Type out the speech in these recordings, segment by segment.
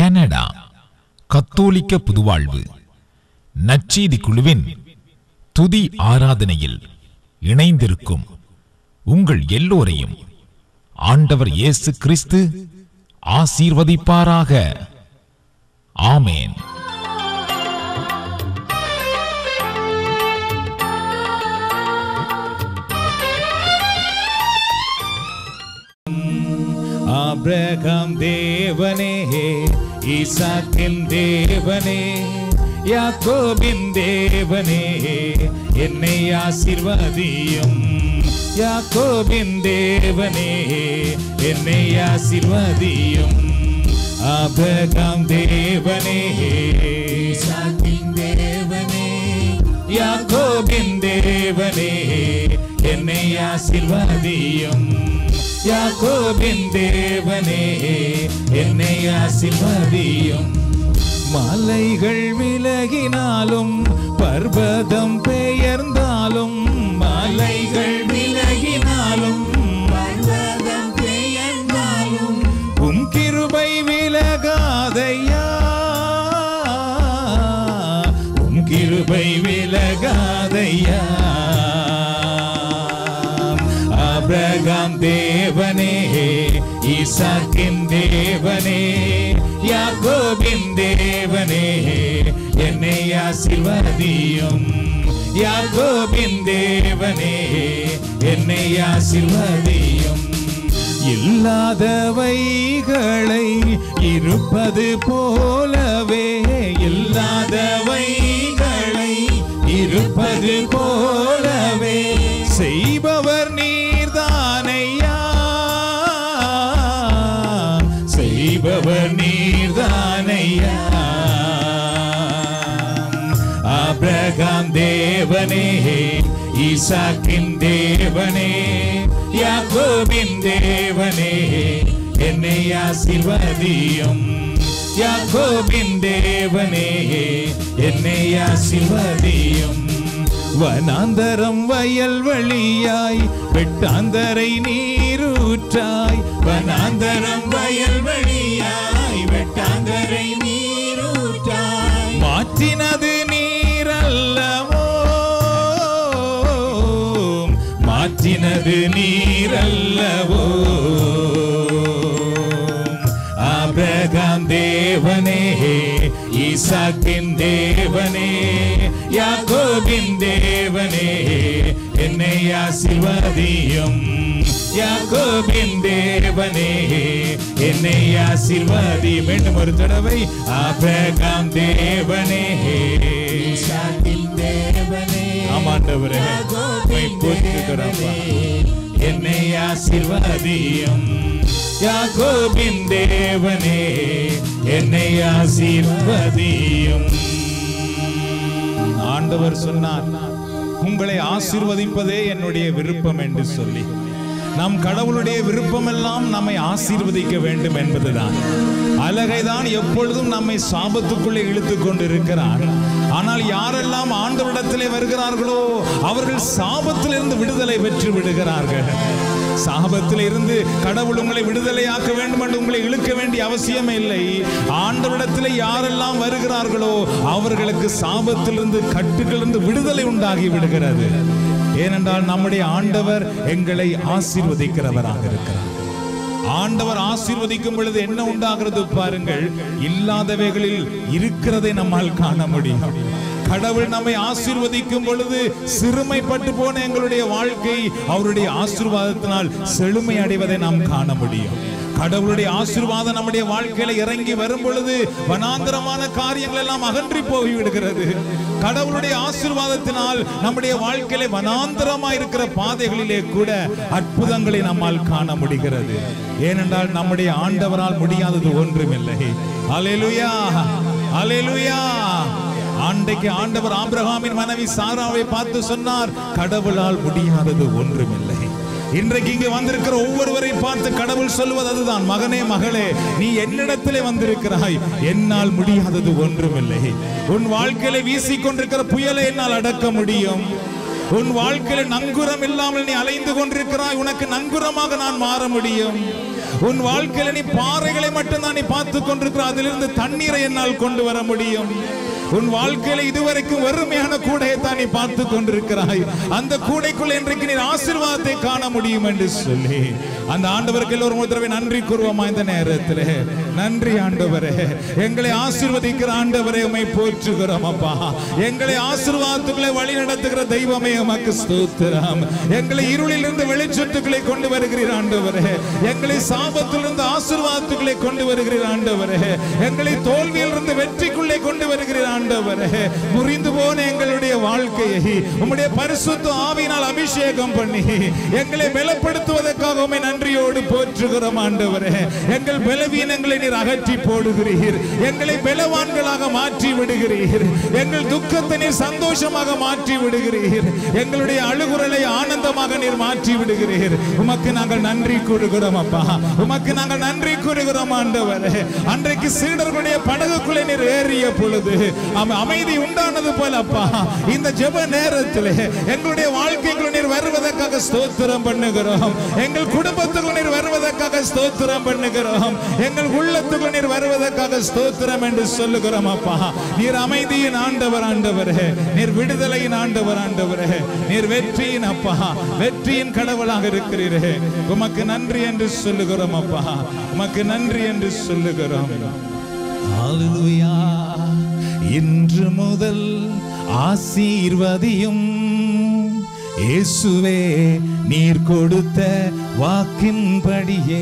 Canada கத்தோலிக்க புதுவாழ்வு நற்செய்தி குழுவின் துதி ஆராதனையில் இணைந்திருக்கும் உங்கள் எல்லோரையும் ஆண்டவர் இயேசு கிறிஸ்து ஆசீர்வதிப்பாராக ஆமேன் ஆபிரகாம் தேவனே ஈசாக்கின் தேவனே யாக்கோபின் தேவனே என்னை ஆசிர்வதியும் யாக்கோபின் தேவனே என்னை ஆசிர்வதியும் ஆபிரகாம் தேவனே ஈசாக்கின் தேவனே யாக்கோபின் தேவனே என்னை ஆசிர்வதியும் யாக்கோபின் தேவனே என்னை ஆசிர்வதியும் மலைகள் விலகினாலும் பர்வதம் பெயர்ந்தாலும் மலைகள் விலகினாலும் பர்வதம் பெயர்ந்தாலும் உம் கிருபை விலகாதையா உம் கிருபை விலகாதையா ஆபிரகாம் தேவனே ஈசாக்கின் தேவனே யாக்கோபின் தேவனே என்னை ஆசிர்வதியும் யாக்கோபின் தேவனே என்னை ஆசிர்வதியும் இல்லாதவைகளை இருப்பது போலவே இல்லாதவைகளை இருப்பது போலவே செய்பவர் நீர்தானையா செய்பவர் நீர்தானையா ஆபிரகாம் தேவனே ஈசாக்கின் தேவனே யாக்கோபின் தேவனே என்னை ஆசிர்வதியும் யாக்கோபின் தேவனே என்னை ஆசிர்வதியும் வனாந்தரம் வயல் வழியாய் வெட்டாந்தரை நீரூற்றாய் வனாந்தரம் வயல் வழியாய் வெட்டாந்தரை நீரூற்றாய் மாற்றினது நீரல்லவோ மாற்றினது நீரல்லவோ ஆபிரகாம் தேவனே ஈசாக்கின் தேவனே யாக்கோபின் தேவனே என்னை ஆசிர்வதியும் யாக்கோபின் தேவனே என்னை ஆசிர்வதி மீண்டும் ஒரு தடவை ஆபிரகாம் தேவனே ஈசாக்கின் தேவனே ஆமாண்டவரே உம்மை போற்றுகிறோம் என்னை ஆசிர்வதியும் யாக்கோபின் தேவனே என்னை ஆசீர்வதியும் ஆண்டவர் சொன்னார் உங்களை ஆசீர்வதிப்பதே என்னுடைய விருப்பம் என்று சொல்லி நம் கடவுளுடைய விருப்பமெல்லாம் நம்மை ஆசீர்வதிக்க வேண்டும் என்பதுதான் அழகைதான் எப்பொழுதும் நம்மை சாபத்துக்குள்ளே இழுத்து கொண்டிருக்கிறார் ஆனால் யாரெல்லாம் ஆண்டவரிடத்திலே வருகிறார்களோ அவர்கள் சாபத்திலிருந்து விடுதலை பெற்று விடுகிறார்கள் சாபத்தில் இருந்து கடவுள் உங்களை விடுதலையாக்க வேண்டும் என்று உங்களை இழுக்க வேண்டிய அவசியமே இல்லை ஆண்டவரிடத்தில் யாரெல்லாம் வருகிறார்களோ அவர்களுக்கு சாபத்திலிருந்து கட்டுகளிலிருந்து விடுதலை உண்டாகி விடுகிறது ஏனென்றால் நம்முடைய ஆண்டவர் எங்களை ஆசீர்வதிக்கிறவராக இருக்கிறார் ஆண்டவர் ஆசீர்வதிக்கும் பொழுது என்ன உண்டாகிறது பாருங்கள் இல்லாதவைகளில் இருக்கிறதை நம்மால் காண முடியும் கடவுள் நம்மை ஆசீர்வதிக்கும் பொழுது சிறுமைப்பட்டு போன எங்களுடைய வாழ்க்கை அவருடைய ஆசீர்வாதத்தினால் செழுமை அடைவதை நாம் காண முடியும் கடவுளுடைய ஆசீர்வாதம் நம்முடைய வாழ்க்கையில இறங்கி வரும் பொழுது வனாந்தரமான காரியங்கள் எல்லாம் அகன்றி போய் விடுகிறது கடவுளுடைய ஆசீர்வாதத்தினால் நம்முடைய வாழ்க்கையில வனாந்தரமா இருக்கிற பாதைகளிலே கூட அற்புதங்களை நம்மால் காண முடிகிறது ஏனென்றால் நம்முடைய ஆண்டவரால் முடியாதது ஒன்றுமில்லை அலேலுயா அலேலுயா ஆண்டைக்கு ஆண்டவர் ஆபிரகாமின் மனைவி சாராவை பார்த்து சொன்னார் கடவுளால் முடியாதது ஒன்றுமில்லை இன்றைக்கு இங்கு வந்திருக்கிற ஒவ்வொருவரை பார்த்து கடவுள் சொல்வது அதுதான் மகனே மகளே நீ என்னிடத்திலே வந்திருக்கிறாய் என்னால் முடியாதது ஒன்றுமில்லை உன் வாழ்க்கையில வீசிக்கொண்டிருக்கிற புயலை என்னால் அடக்க முடியும் உன் வாழ்க்கையில நங்குரம் இல்லாமல் நீ அலைந்து கொண்டிருக்கிறாய் உனக்கு நங்குரமாக நான் மாற முடியும் உன் வாழ்க்கையில நீ பாறைகளை மட்டும்தான் நீ பார்த்து கொண்டிருக்கிறாய் அதிலிருந்து தண்ணீரை என்னால் கொண்டு வர முடியும் உன் வாழ்க்கையில இதுவரைக்கும் வறுமையான கூடையை தான் நீ பார்த்து கொண்டிருக்கிறாய் அந்த கூடைக்குள்ள இன்றைக்கு நீ ஆசீர்வாதத்தை காண முடியும் என்று சொல்லி அந்த ஆண்டவருக்கு எல்லோரும் ஒரு தடவை நன்றி கூறுவோமா இந்த நேரத்தில் நன்றி ஆண்டவரே எங்களை ஆசீர்வதிக்கிற ஆண்டவரே உமை போற்றுகிறோம் அப்பா எங்களை ஆசீர்வாதத்துக்களை வழி நடத்துகிற தெய்வமே உமக்கு ஸ்தோத்திரம் எங்களை இருளில் இருந்து வெளிச்சத்துக்களை கொண்டு வருகிறீர் ஆண்டவரே எங்களை சாபத்திலிருந்து ஆசீர்வாதத்துக்களை கொண்டு வருகிறீர் ஆண்டவரே எங்களை தோல்வியிலிருந்து வெற்றிக்குள்ளே கொண்டு வருகிறீர் ஆண்டவரே முறிந்து போன எங்களுடைய வாழ்க்கையை உம்முடைய பரிசுத்த ஆவியினால் அபிஷேகம் பண்ணி எங்களை பலப்படுத்துவதற்காக உம்மை நன்றியோடு போற்றுகிறோம் ஆண்டவரே எங்கள் பலவீனங்களை நீர் அகற்றி போடுகிறீர் எங்களை பலவான்களாக மாற்றி விடுகிறீர் எங்கள் துக்கத்தை நீர் சந்தோஷமாக மாற்றி விடுகிறீர் எங்களுடைய அழுகுரலை ஆனந்தமாக நீர் மாற்றி விடுகிறீர் உமக்கு நாங்கள் நன்றி கூறுகிறோம் அப்பா உமக்கு நாங்கள் நன்றி கூறுகிறோம் ஆண்டவரே அன்றைக்கு சீடர்களுடைய படகுக்குள்ளே நீர் ஏறிய பொழுது அம- அமைதி உண்டானது போல அப்பா இந்த ஜெப நேரத்தில் எங்களுடைய வாழ்க்கைக்குள் நீர் வருவதற்காக ஸ்தோத்திரம் பண்ணுகிறோம் எங்கள் குடும்பத்துக்குள் நீர் வருவதற்காக ஸ்தோத்திரம் பண்ணுகிறோம் எங்கள் உள்ளத்துக்குள் நீர் வருவதற்காக ஸ்தோத்திரம் என்று சொல்லுகிறோம் அப்பா நீர் அமைதியின் ஆண்டவர் ஆண்டவரே நீர் விடுதலையின் ஆண்டவர் ஆண்டவரே நீர் வெற்றியின் அப்பா வெற்றியின் கடவுளாக இருக்கிறீரே உமக்கு நன்றி என்று சொல்லுகிறோம் அப்பா உமக்கு நன்றி என்று சொல்லுகிறோம் ஹalleluya இன்று முதல் ஆசீர்வதியும் இயேசுவே நீர் கொடுத்த வாக்கின்படியே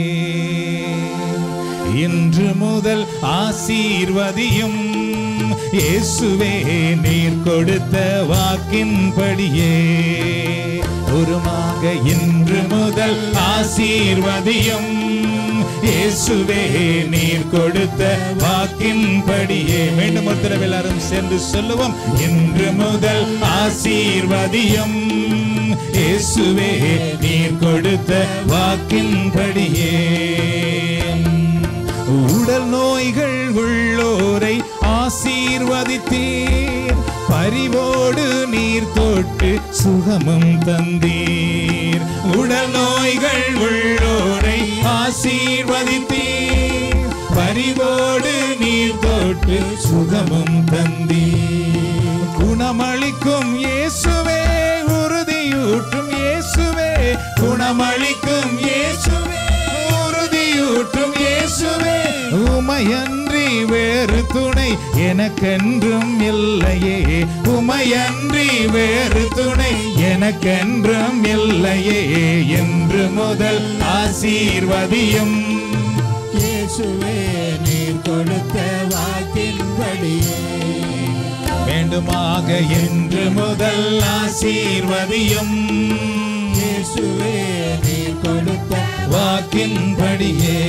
இன்று முதல் ஆசீர்வதியும் இயேசுவே நீர் கொடுத்த வாக்கின்படியே உருமாக இன்று முதல் ஆசீர்வதியும் இயேசுவே நீர் கொடுத்த வாக்கின்படியே மீண்டும் ஒரு தடவை எல்லாரும் சேர்ந்து சொல்லுவோம் இன்று முதல் ஆசீர்வதியும் இயேசுவே நீர் கொடுத்த வாக்கின்படியே உடல் நோய்கள் உள்ளோரை ஆசீர்வதித்தீர் பரிவோடு நீர் தொட்டு சுகமும் தந்தீர் உடல் நோய்கள் உள்ளோரை ஆசீர்வதித்தீர் பரிவோடு நீர் தொட்டு சுகமும் தந்தீர் குணமளிக்கும் இயேசுவே உறுதியூட்டும் இயேசுவே குணமளிக்கும் இயேசுவே உறுதியூட்டும் இயேசுவே உமையன்றி வேறு துணை எனக்கென்றும் இல்லையே உமையன்றி வேறு துணை எனக்கென்றும் இல்லையே என்று முதல் ஆசீர்வதியும் இயேசுவே நீர் கொடுத்த வாக்கின்படியே வேண்டுமாக என்று முதல் ஆசீர்வதியும் இயேசுவே நீர் கொடுத்த வாக்கின்படியே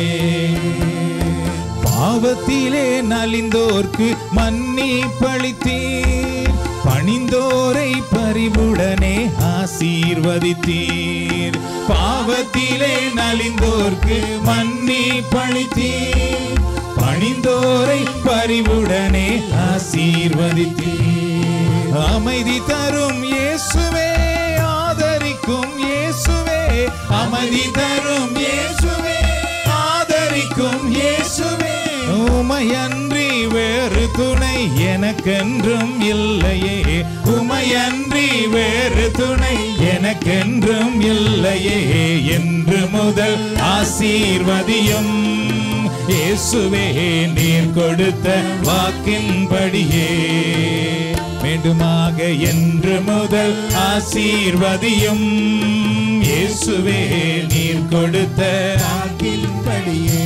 பாவத்திலே நலிந்தோர்க்கு மன்னி பழித்தீர் பணிந்தோரை பரிவுடனே ஆசீர்வதித்தீர் பாவத்திலே நலிந்தோர்க்கு மன்னி பழித்தீர் பணிந்தோரை பரிவுடனே ஆசீர்வதித்தீர் அமைதி தரும் இயேசுவே ஆதரிக்கும் இயேசுவே அமைதி தரும் இயேசுவே ஆதரிக்கும் இயேசுவே உமையன்றி வேறு துணை எனக்கென்றும் இல்லையே உமையன்றி வேறு துணை எனக்கென்றும் இல்லையே என்று முதல் ஆசீர்வதியும் இயேசுவே நீர் கொடுத்த வாக்கின்படியே மீண்டுமாக என்று முதல் ஆசீர்வதியும் இயேசுவே நீர் கொடுத்த வாக்கின்படியே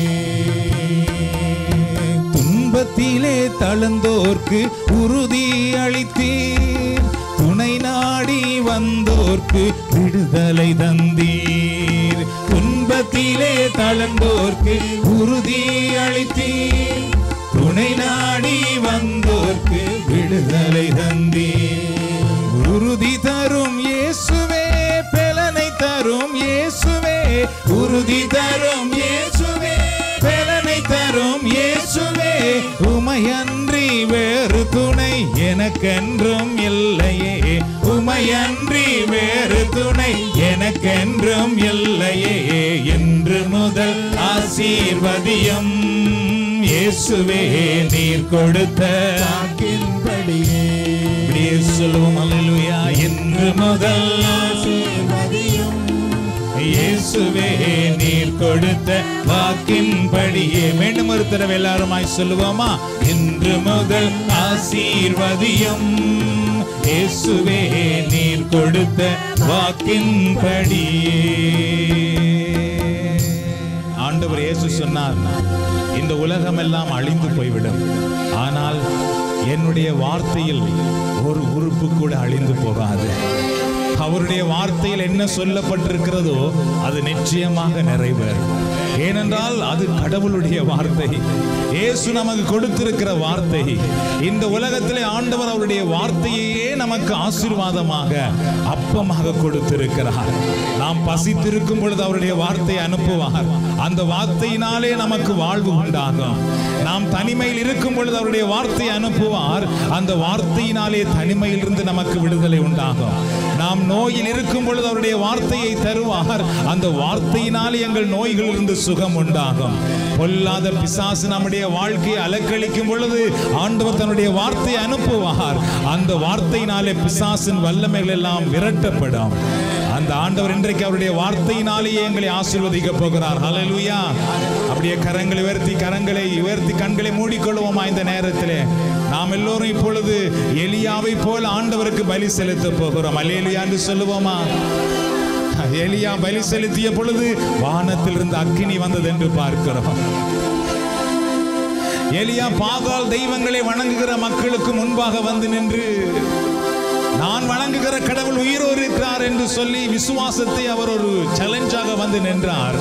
துன்பத்திலே தளர்ந்தோர்க்கு உறுதி அளித்தீர் துணை நாடி வந்தோர்க்கு விடுதலை தந்தீர் துன்பத்திலே தளர்ந்தோர்க்கு உறுதி அளித்தீர் துணை நாடி வந்தோர்க்கு விடுதலை தந்தீர் உறுதி தரும் இயேசுவே பலனை தரும் இயேசுவே உறுதி தரும் இயேசுவே பலனை தரும் இயேசுவே உமையன்றி வேறு துணை எனக்கென்றும் இல்லையே உமை உமையன்றி வேறு துணை எனக்கென்றும் இல்லையே என்று முதல் ஆசீர்வதியம் இயேசுவே நீர் கொடுத்த வாக்கின்படியே இப்படியே சொல்லுவோம் அல்லேலூயா என்று முதல் ஆசீர்வதியும் இயேசுவே நீர் கொடுத்த வாக்கின்படியே மீண்டும் ஒரு தடவை எல்லாருமாய் சொல்லுவோமா இன்று முதல் ஆசீர்வதியம் இயேசுவே நீர் கொடுத்த வாக்கின்படியே ஆண்டவர் இயேசு சொன்னார் இந்த உலகம் எல்லாம் அழிந்து போய்விடும் ஆனால் என்னுடைய வார்த்தையில் ஒரு உறுப்பு கூட அழிந்து போகாது அவருடைய வார்த்தையில் என்ன சொல்லப்பட்டிருக்கிறதோ அது நிச்சயமாக நிறைவேறும் ஏனென்றால் அது கடவுளுடைய வார்த்தை இயேசு நமக்கு கொடுத்திருக்கிற வார்த்தை இந்த உலகத்திலே ஆண்டவர் அவருடைய வார்த்தையே நமக்கு ஆசீர்வாதமாக அப்பமாக கொடுத்திருக்கிறார் நாம் பசித்திருக்கும் பொழுது அவருடைய வார்த்தை அனுப்புவார் அந்த வார்த்தையினாலே நமக்கு வாழ்வு உண்டாகும் நாம் தனிமையில் இருக்கும் பொழுது அவருடைய வார்த்தை அனுப்புவார் அந்த வார்த்தையினாலே தனிமையிலிருந்து நமக்கு விடுதலை உண்டாகும் நாம் நோயில் இருக்கும் பொழுது அவருடைய வார்த்தையை தருவார் அந்த வார்த்தையினாலே எங்கள் நோய்களிலிருந்து சுகம் உண்டாகும் பொல்லாத பிசாசு நம்முடைய வாழ்க்கையை அலக்களிக்கும் பொழுது ஆண்டவர் தன்னுடைய வார்த்தையை அனுப்புவார் அந்த வார்த்தையினாலே பிசாசின் வல்லமைகள் எல்லாம் விரட்டப்படும் அந்த ஆண்டவர் இன்றைக்கு அவருடைய வார்த்தையினாலேயே எங்களை ஆசீர்வதிக்க போகிறார் ஹalleluya அப்படியே கரங்களை உயர்த்தி கரங்களை உயர்த்தி கண்களை மூடிக்கொள்வோமா இந்த நேரத்திலே நாம் எல்லோரும் இப்பொழுது எலியாவை போல் ஆண்டவருக்கு பலி செலுத்த போகிறோம் அல்லேலுயா என்று சொல்லுவோமா எலியா பலி செலுத்திய பொழுது வானத்திலிருந்து அக்கினி வந்தது என்று பார்க்கிறோம் எலியா பாகால் தெய்வங்களை வணங்குகிற மக்களுக்கு முன்பாக வந்து நின்று நான் வணங்குகிற கடவுள் உயிரோடு இருக்கிறார் என்று சொல்லி விசுவாசத்தை அவர் ஒரு சேலஞ்சாக வந்து நின்றார்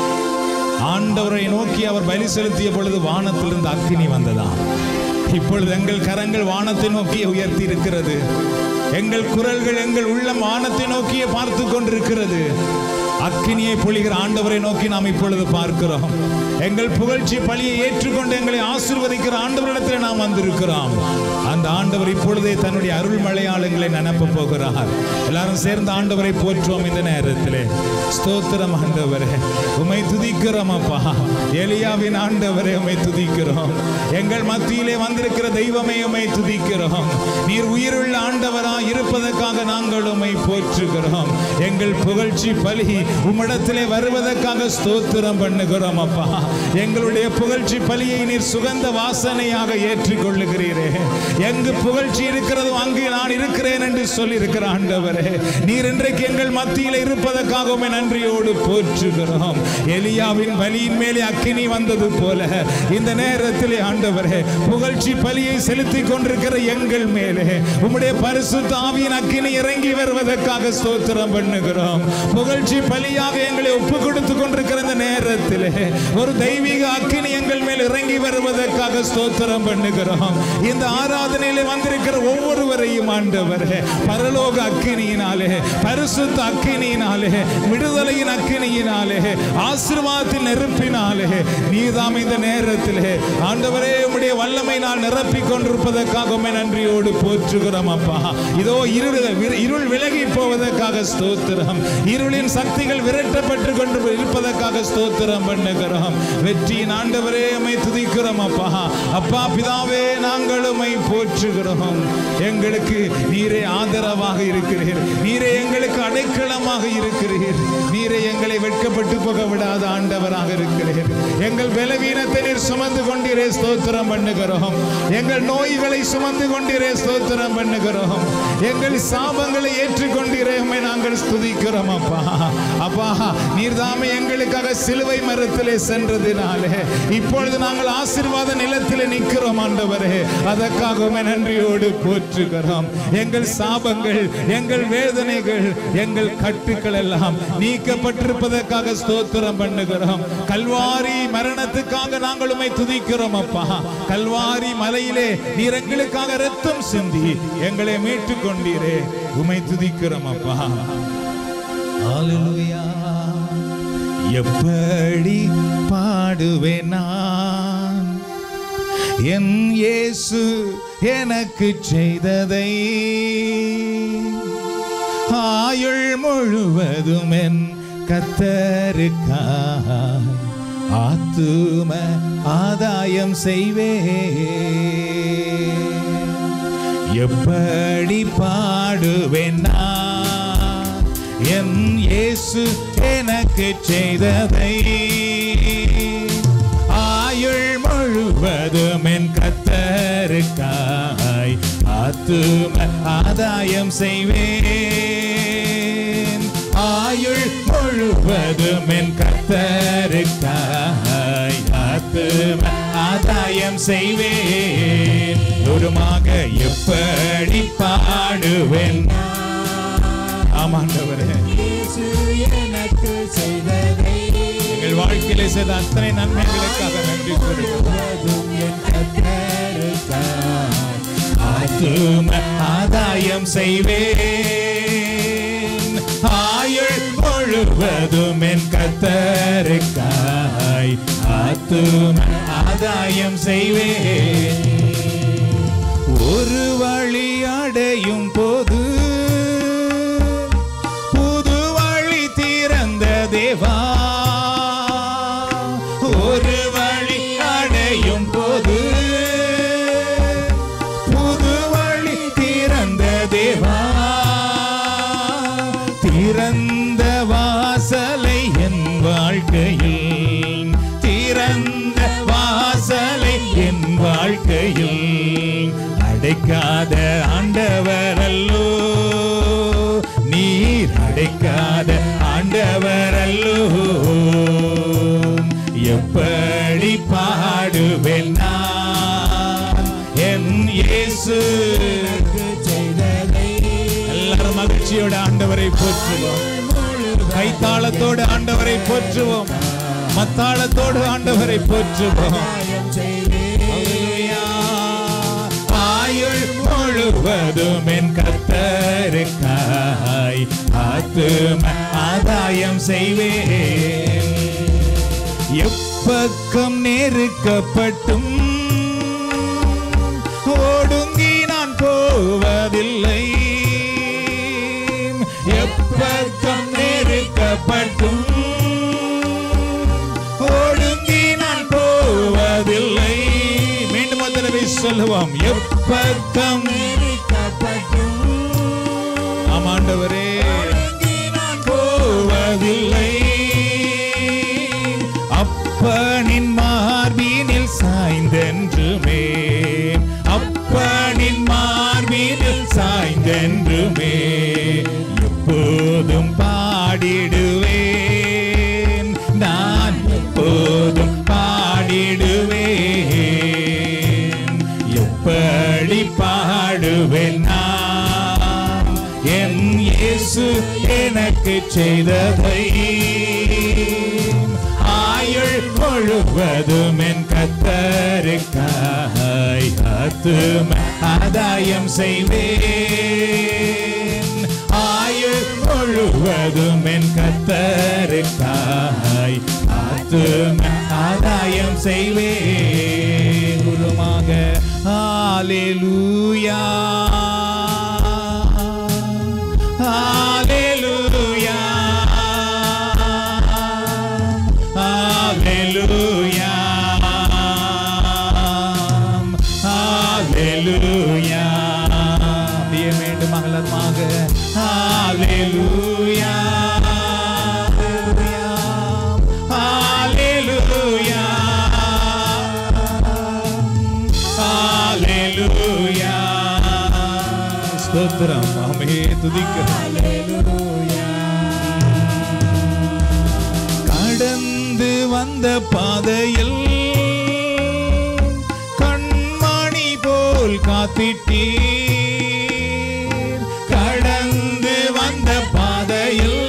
ஆண்டவரை நோக்கி அவர் பலி செலுத்திய பொழுது வானத்திலிருந்து அக்கினி வந்ததா இப்பொழுது எங்கள் கரங்கள் வானத்தை நோக்கி உயர்த்தி இருக்கிறது எங்கள் குரல்கள் எங்கள் உள்ளம் வானத்தை நோக்கியே பார்த்து கொண்டிருக்கிறது அக்கினியை பொழிகிற ஆண்டவரை நோக்கி நாம் இப்பொழுது பார்க்கிறோம் எங்கள் புகழ்ச்சி பழியை ஏற்றுக்கொண்டு எங்களை ஆசீர்வதிக்கிற ஆண்டவரிடத்தில் நாம் வந்திருக்கிறோம் அந்த ஆண்டவர் இப்பொழுதே தன்னுடைய அருள் மழையால் எங்களை நினப்ப போகிறார் எல்லாரும் சேர்ந்து ஆண்டவரை போற்றுவோம் இந்த நேரத்திலே ஸ்தோத்திரம் ஆண்டவரே உமை துதிக்கிறோம் அப்பா எலியாவின் ஆண்டவரே உமை துதிக்கிறோம் எங்கள் மத்தியிலே வந்திருக்கிற தெய்வமே உமை துதிக்கிறோம் நீர் உயிருள்ள ஆண்டவரா இருப்பதற்காக நாங்கள் உமை போற்றுகிறோம் எங்கள் புகழ்ச்சி பலி உம்மிடத்திலே வருவதற்காக ஸ்தோத்திரம் பண்ணுகிறோம் அப்பா எங்களுடைய புகழ்ச்சி பலியை நீர் சுகந்த வாசனையாக ஏற்றுக்கொள்ளுகிறீரே எங்கு புகழ்ச்சி இருக்கிறதோ அங்கு நான் இருக்கிறேன் என்று சொல்லி இருக்கிற ஆண்டவரே நீர் இன்றைக்கு எங்கள் மத்தியில் இருப்பதற்காக உம்மை நன்றியோடு போற்றுகிறோம் எலியாவின் பலியின் மேலே அக்கினி வந்தது போல இந்த நேரத்திலே ஆண்டவரே புகழ்ச்சி பலியை செலுத்திக் கொண்டிருக்கிற எங்கள் மேலே உம்முடைய பரிசுத்த ஆவியின் அக்கினி இறங்கி வருவதற்காக ஸ்தோத்திரம் பண்ணுகிறோம் புகழ்ச்சி பலியாக எங்களை ஒப்பு கொடுத்து கொண்டிருக்கிற இந்த நேரத்திலே ஒரு தெய்வீக அக்கினி எங்கள் மேல் இறங்கி வருவதற்காக ஸ்தோத்திரம் பண்ணுகிறோம் இந்த ஆராதனையிலே வந்திருக்கிற ஒவ்வொருவரையும் ஆண்டவரே பரலோக அக்கினியினாலே பரிசுத்த அக்கினியினாலே விடுதலையின் அக்கினியினாலே ஆசீர்வாதத்தின் நெருப்பினாலே நீதாம் இந்த நேரத்திலே ஆண்டவரே உம்முடைய வல்லமை நான் நிரப்பிக் கொண்டிருப்பதற்காக உம்மை நன்றியோடு போற்றுகிறோம் அப்பா இதோ இருள் இருள் விலகி போவதற்காக ஸ்தோத்திரம் இருளின் சக்திகள் விரட்டப்பட்டு கொண்டு இருப்பதற்காக ஸ்தோத்திரம் பண்ணுகிறோம் வெற்றியின் ஆண்டவரே உம்மை துதிக்கிறோம் அப்பா அப்பா பிதாவே நாங்கள் உம்மை போற்றுகிறோம் எங்களுக்கு நீரே ஆதரவாக இருக்கிறீர் நீரே எங்களுக்கு அடைக்கலமாக இருக்கிறீர் நீரே எங்களை வெட்கப்பட்டு போக விடாத ஆண்டவராக இருக்கிறீர் எங்கள் பலவீனத்தை நீர் சுமந்து கொண்டீரே ஸ்தோத்திரம் பண்ணுகிறோம் எங்கள் நோய்களை சுமந்து கொண்டீரே ஸ்தோத்திரம் பண்ணுகிறோம் எங்கள் சாபங்களை ஏற்றுக்கொண்டீரே உம்மை நாங்கள் ஸ்துதிக்கிறோம் அப்பா அப்பா நீர்தாமே எங்களுக்காக சிலுவை மரத்திலே சென்றதினாலே இப்பொழுது நாங்கள் ஆசீர்வாத நிலத்திலே நிற்கிறோம் ஆண்டவரே அதற்காக உம்மை நன்றியோடு போற்றுகிறோம் எங்கள் சாபங்கள் எங்கள் வேதனைகள் எங்கள் கட்டுக்கள் எல்லாம் நீக்கப்பட்டிருப்பதற்காக ஸ்தோத்திரம் பண்ணுகிறோம் கல்வாரி மரணத்துக்காக நாங்கள் உம்மை துதிக்கிறோம் அப்பா கல்வாரி மலையிலே நீர் எங்களுக்காக ரத்தம் சிந்தி எங்களை மீட்டுக் கொண்டீரே உமை துதிக்கிறோம் அப்பா ஹalleluya எப்படி பாடுவேன் நான் என் இயேசு எனக்கு செய்ததை ஆயுள் முழுவதும் என் கத்தருக்காய் ஆத்தும ஆதாயம் செய்வே எப்படி பாடுவேன் நான் என் இயேசு எனக்கு செய்ததை ஆயுள் முழுவதும் என் கத்தருக்காய் ஆத்தும ஆதாயம் செய்வேன் ஆயுள் முழுவதும் என் கத்தருக்காய் ஆத்தும ஆதாயம் செய்வேன் தூரமாக எப்படி பாடுவேன் ஆமாண்டவரே இயேசு எனக்கு செய்ததை எங்கள் வாழ்க்கையிலே செய்த அத்தனை நன்மைகளுக்காக நன்றி கூறுகிறோம் முழுவதும் என் கத்தருக்காய் ஆத்தும ஆதாயம் செய்வேன் ஆயுள் முழுவதும் என் கத்தருக்காய் ஆத்தும ஆதாயம் செய்வேன் ஒரு வழி அடையும் போது புது வழி திறந்த தேவா ஒரு வழி அடையும் போது புது வழி திறந்த தேவா திறந்த வாசலை என் வாழ்க்கையில் திறந்த வாசலை என் வாழ்க்கையில் அடைக்காத ஆண்டவரல்லோ நீர் அடைக்காத ஆண்டவரல்லோ எப்படி பாடுவேன் நான் என் இயேசு எனக்கு செய்ததை எல்லாரும் மகிழ்ச்சியோட ஆண்டவரை போற்றுவோம் கைத்தாளத்தோடு ஆண்டவரை போற்றுவோம் மத்தாளத்தோடு ஆண்டவரை போற்றுவோம் ஆதாயம் செய்வேன் அல்லேலூயா. ஆயுள் முழுவதும் என் கத்தருக்காய் ஆத்தும ஆதாயம் செய்வேன் எப்பக்கம் நெருக்கப்பட்டும் ஓடுங்கி நான் போவதில்லை எப்பக்கம் நெருக்கப்பட்டும் ஓடுங்கி நான் போவதில்லை மீண்டும் ஒரு தடவை சொல்லுவோம் எப்பக்கம் நெருக்கப்பட்டும் ஆமாண்டவரே ஒடுங்கி நான் போவதில்லை அப்பனின் மார்பினில் சாய்ந்தென்றுமே அப்பனின் மார்பினில் சாய்ந்தென்றுமே எப்போதும் பாடிடுவேன் நான் எப்போதும் பாடிடுவேன் எப்படி பாடுவேன் நான் என் இயேசு எனக்கு செய்ததை ஆயுள் முழுவதும் என் கத்தருக்காய் ஆத்தும ஆதாயம் செய்வேன் ஆயுள் முழுவதும் என் கத்தருக்காய் ஆத்தும ஆதாயம் செய்வேன் குருமாக ஹalleluya ஹalleluya ஹalleluya ஹalleluya அப்படியே மீண்டும் மங்களமாக ஹalleluya ஹalleluya ஹalleluya ஸ்தோத்திரம் ஆமே துதிக்கிறோம் கடந்து வந்த பாதையில் கண்மணி போல் காத்திட்டீர் கடந்து வந்த பாதையில்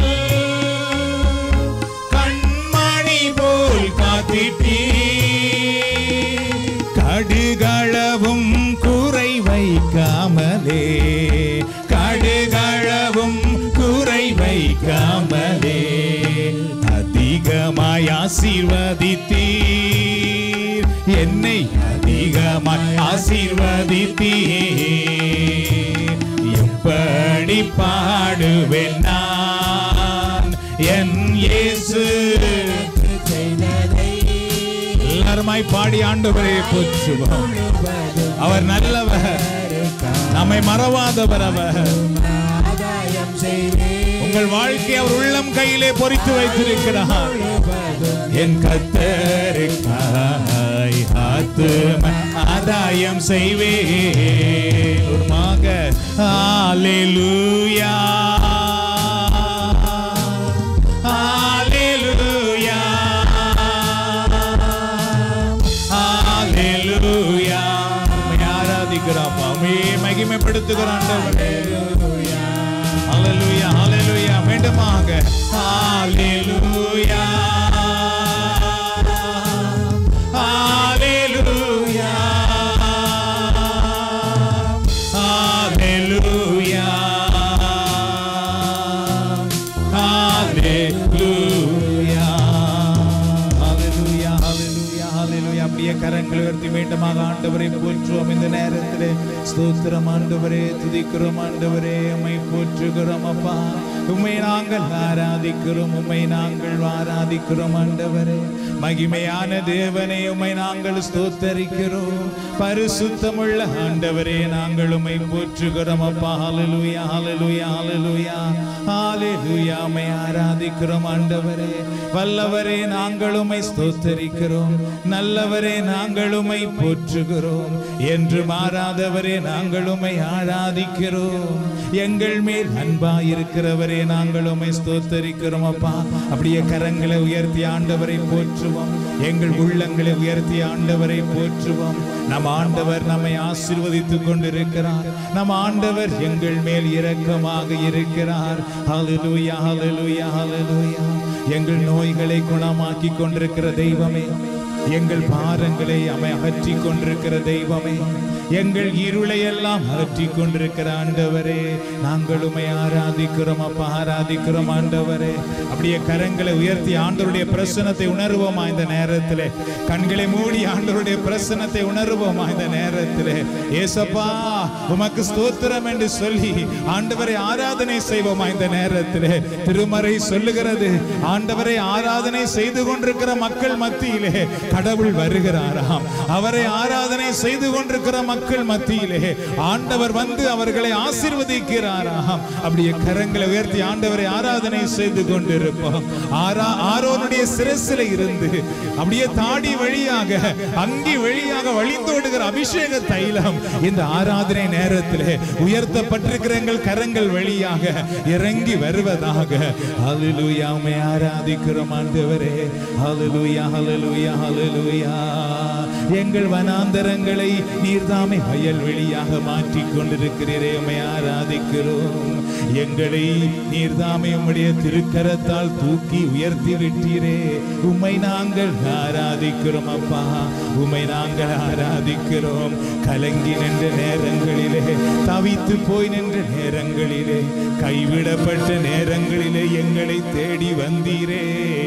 கண்மணி போல் காத்திட்டீர் கடுகளவும் குறை வைக்காமலே கடுகளவும் குறை வைக்காமலே அதிகமாய் ஆசீர்வதித்தீர் என்னை அதிகமாய் ஆசீர்வதித்தீர் எப்படி பாடுவேன் நான் என் இயேசு எனக்கு செய்ததை எல்லாருமாய் பாடி ஆண்டவரே போற்றுவோம் முழுவதும் அவர் நல்லவர் நம்மை மறவாதவர் அவர் ஆதாயம் செய்வேன் உங்கள் வாழ்க்கை அவர் உள்ளம் கையிலே பொறித்து வைத்திருக்கிறார் முழுவதும் என் கத்தருக்காய் ஆத்தும ஆதாயம் செய்வேன் உருமாக ஹalleluya ஹalleluya ஹalleluya உம்மை ஆராதிக்கிறோம் உம்மை மகிமைப்படுத்துகிறோம் ஆண்டவரே ஹalleluya ஹalleluya மீண்டுமாக ஹalleluya ஹalleluya ஹalleluya ஹalleluya ஹalleluya ஹalleluya ஹalleluya அப்படியே கரங்களை உயர்த்தி மீண்டுமாக ஆண்டவரை போற்றுவோம் இந்த நேரத்திலே ஸ்தோத்திரம் ஆண்டவரே துதிக்கிறோம் ஆண்டவரே உம்மை போற்றுகிறோம் அப்பா உம்மை நாங்கள் ஆராதிக்கிறோம் உம்மை நாங்கள் ஆராதிக்கிறோம் ஆண்டவரே மகிமையான தேவனே உம்மை நாங்கள் ஸ்தோத்தரிக்கிறோம் பரிசுத்தமுள்ள ஆண்டவரே நாங்கள் உம்மை போற்றுகிறோம் அப்பா ஹalleluya ஹalleluya ஹalleluya ஹalleluya உம்மை ஆராதிக்கிறோம் ஆண்டவரே வல்லவரே நாங்கள் உம்மை ஸ்தோத்தரிக்கிறோம் நல்லவரே நாங்கள் உம்மை போற்றுகிறோம் என்று மாறாதவரே நாங்கள் உம்மை ஆராதிக்கிறோம் எங்கள் மேல் அன்பாயிருக்கிறவரே நாங்கள் உம்மை ஸ்தோத்தரிக்கிறோம் அப்பா அப்படியே கரங்களை உயர்த்தி ஆண்டவரை போற்றுவோம் எங்கள் உள்ளங்களை உயர்த்தி ஆண்டவரை போற்றுவோம் நம் ஆண்டவர் நம்மை ஆசீர்வதித்துக் கொண்டிருக்கிறார் நம் ஆண்டவர் எங்கள் மேல் இரக்கமாக இருக்கிறார் ஹalleluya ஹalleluya ஹalleluya எங்கள் நோய்களை குணமாக்கி கொண்டிருக்கிற தெய்வமே எங்கள் பாரங்களை அமை அகற்றி கொண்டிருக்கிற தெய்வமே எங்கள் இருளை எல்லாம் அகற்றி கொண்டிருக்கிற ஆண்டவரே நாங்கள் உமை ஆராதிக்கிறோம் அப்பா ஆராதிக்கிறோம் ஆண்டவரே அப்படியே கரங்களை உயர்த்தி ஆண்டவருடைய பிரசனத்தை உணர்வோமா இந்த நேரத்திலே கண்களை மூடி ஆண்டவருடைய பிரசனத்தை உணர்வோமா இந்த நேரத்திலே ஏசப்பா உமக்கு ஸ்தோத்திரம் என்று சொல்லி ஆண்டவரை ஆராதனை செய்வோமா இந்த நேரத்திலே திருமறை சொல்லுகிறது ஆண்டவரை ஆராதனை செய்து கொண்டிருக்கிற மக்கள் மத்தியிலே கடவுள் வருகிறாராம் அவரை ஆராதனை செய்து கொண்டிருக்கிற மக்கள் மத்தியிலே ஆண்டவர் வந்து அவர்களை ஆசீர்வதிக்கிறாராம் அப்படியே கரங்களை உயர்த்தி ஆண்டவரை ஆராதனை செய்து கொண்டிருப்போம் ஆரா ஆரோனுடைய சிரசில இருந்து அப்படியே தாடி வழியாக அங்கி வழியாக வழிந்தோடுகிற அபிஷேக தைலம் இந்த ஆராதனை நேரத்திலே உயர்த்தப்பட்டிருக்கிற எங்கள் கரங்கள் வழியாக இறங்கி வருவதாக ஹalleluya உம்மை ஆராதிக்கிறோம் ஆண்டவரே ஹalleluya ஹalleluya ஹalleluya எங்கள் வனாந்தரங்களை நீர்தாமை வயல்வெளியாக மாற்றிக் கொண்டிருக்கிறீரே உம்மை ஆராதிக்கிறோம் எங்களை நீர்தாமை உம்முடைய திருக்கரத்தால் தூக்கி உயர்த்தி விட்டீரே உம்மை நாங்கள் ஆராதிக்கிறோம் அப்பா உம்மை நாங்கள் ஆராதிக்கிறோம் கலங்கி நின்ற நேரங்களிலே தவித்து போய் நின்ற நேரங்களிலே கைவிடப்பட்ட நேரங்களிலே எங்களை தேடி வந்தீரே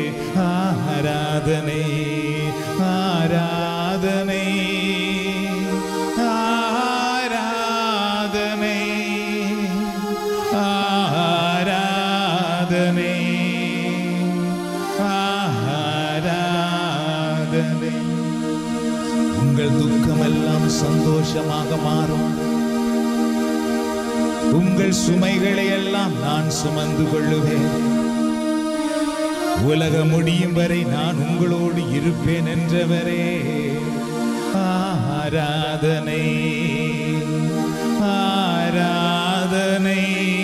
ஆராதனை ஆராதனை ஆராதனை ஆராதனை ஆராதனை உங்கள் துக்கமெல்லாம் சந்தோஷமாக மாறும் உங்கள் சுமைகளை எல்லாம் நான் சுமந்து கொள்ளுவேன் உலக முடியும் வரை நான் உங்களோடு இருப்பேன் என்றவரே ஆராதனை ஆராதனை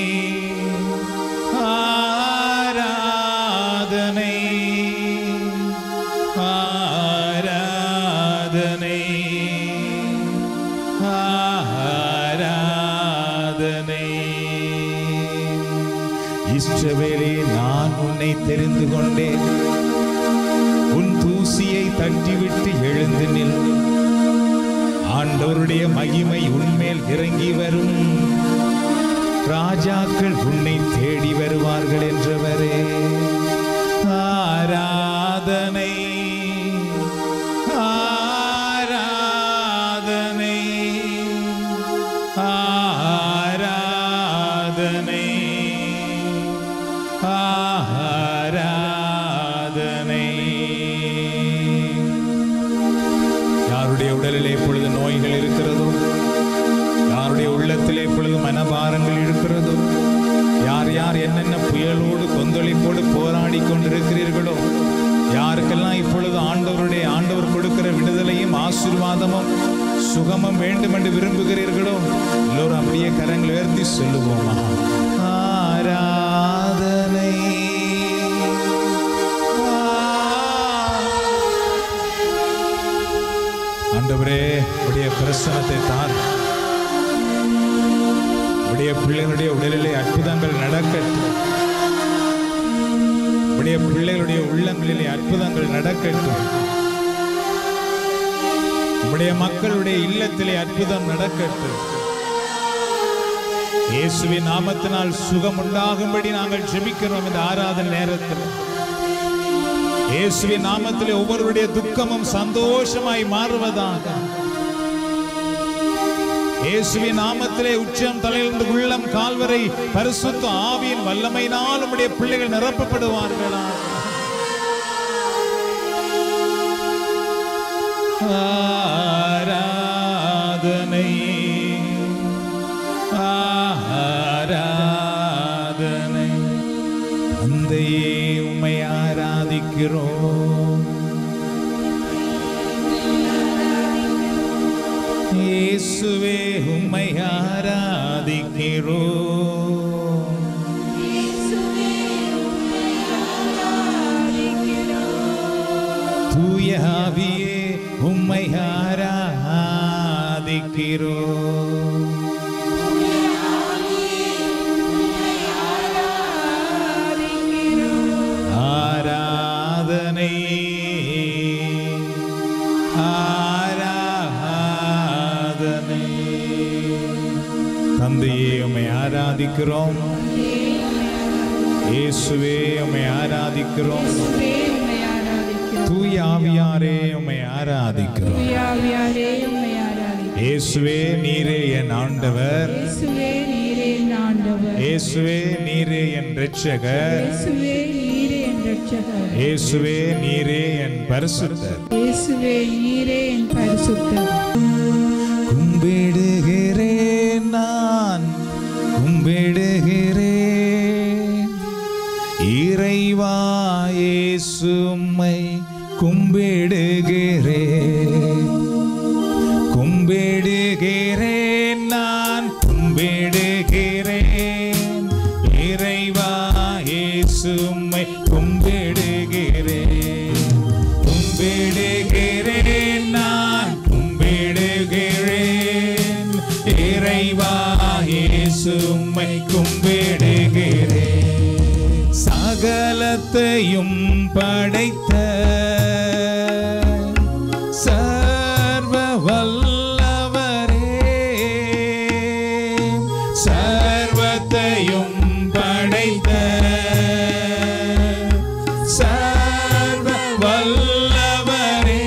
ஆராதனை ஆராதனை ஆராதனை இஷ்டவேளே நான் உன்னை தெரிந்து கொண்டேன் உன் தூசியை தட்டிவிட்டு எழுந்து நில் ஆண்டவருடைய மகிமை உன்மேல் இறங்கி வரும் ராஜாக்கள் உன்னை தேடி வருவார்கள் என்றவரே ஆராதனை ஆராதனை ஆராதனை ஆண்டவருடைய ஆண்டவர் கொடுக்கிற விடுதலையும் ஆசீர்வாதமும் சுகமும் வேண்டும் என்று விரும்புகிறீர்களோ எல்லோரும் அப்படியே கரங்களை உயர்த்தி சொல்லுவோமா ஆராதனை ஆண்டவரே உடைய பிரசனத்தை தான் உடைய பிள்ளைகளுடைய உடலிலே அற்புதங்கள் நடக்கட்டும் உடைய பிள்ளைகளுடைய உள்ளங்களிலே அற்புதங்கள் நடக்கட்டும் உடைய மக்களுடைய இல்லத்திலே அற்புதம் நடக்கட்டும் இயேசுவின் நாமத்தினால் சுகம் உண்டாகும்படி நாங்கள் ஜெபிக்கிறோம் இந்த ஆராதனை நேரத்தில் இயேசுவின் நாமத்திலே ஒவ்வொருவருடைய துக்கமும் சந்தோஷமாய் மாறுவதாக இயேசுவின் நாமத்திலே உச்சம் தலையிலிருந்து உள்ளம் கால்வரை பரிசுத்த ஆவியின் வல்லமையினால் உம்முடைய பிள்ளைகள் நிரப்பப்படுவார்களா ஆராதனை ஆராதனை தந்தையே உம்மை ஆராதிக்கிறோம் இயேசுவே உம்மை ஆராதிக்கிறோம் தூய ஆவியே உம்மை ஆராதிக்கிறோம் ஆராதனை ஆராதனை தந்தையே உம்மை ஆராதிக்கிறோம் இயேசுவே உம்மை ஆராதிக்கிறோம் தூய ஆவியாரே உம்மை ஆராதிக்கிறோம் இயேசுவே நீரே என் ஆண்டவர் இயேசுவே நீரே என் இரட்சகர் இயேசுவே நீரே என் பரிசுத்தர் கும்பிடுகிறேன் நான் கும்பிடுகிறேன் இறைவா இயேசும்மை கும்பிடுகிறேன் கும்பிடுகிறேன் நான் கும்பிடுகிறேன் இறைவா இயேசும்மை கும்பிடுகிறேன் கும்பிடுகிறேன் நான் கும்பிடுகிறேன் இறைவா இயேசும்மை கும்பிடுகிறேன் சகலத்தையும் படைத்த சர்வ வல்லவரே சர்வத்தையும் படைத்த சர்வ வல்லவரே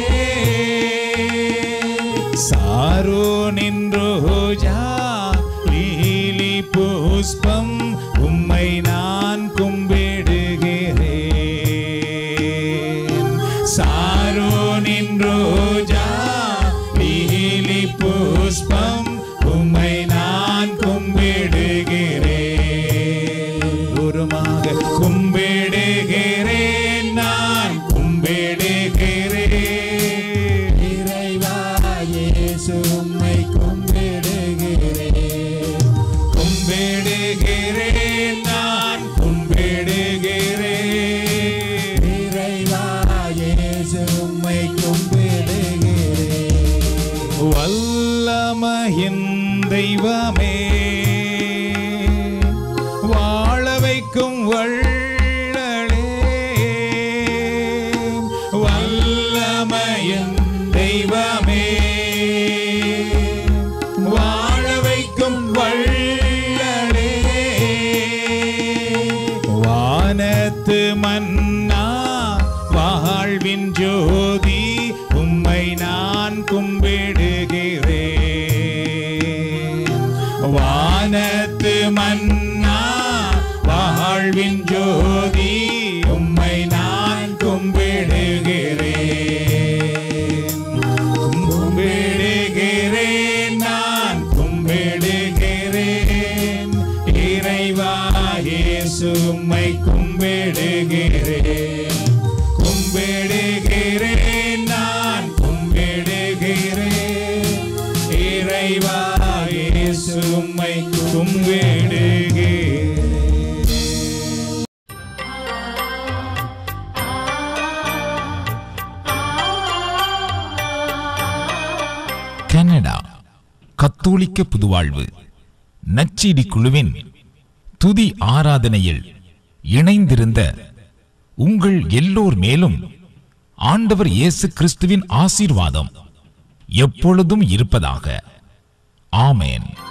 சாரோ நின்றோஜா லீலி புஷ்பம் உம்மை நான் கும்பிடுகிறேன் சாரோ நின்றோஜா லீலி புஷ்பம் உம்மை நான் கும்பிடுகிறேன் உருமாக கும்பிடுகிறேன் நான் கும்பிடுகிறேன் இறைவா இயேசு உம்மை கும்பிடுகிறேன் கும்பிடுகிறேன் நான் கும்பிடுகிறேன் இறைவா இயேசு உம்மை கும்பிடுகிறேன் வல்லமையின் தெய்வமே வாழ வைக்கும் வள்ளலே வல்லமையின் தெய்வமே வாழ வைக்கும் வள்ளலே வானத்து மன்னா வாழ்வின் ஜோதி உம்மை நான் கும்பிடுகிறேன் வானத்து மன்னா வாழ்வின் ஜோதி உம்மை நான் கும்பிடுகிறேன் கும்பிடுகிறேன் கத்தோலிக்க புதுவாழ்வு நச்சீடி குழுவின் துதி ஆராதனையில் இணைந்திருந்த உங்கள் எல்லோர் மேலும் ஆண்டவர் இயேசு கிறிஸ்துவின் ஆசீர்வாதம் எப்பொழுதும் இருப்பதாக ஆமென்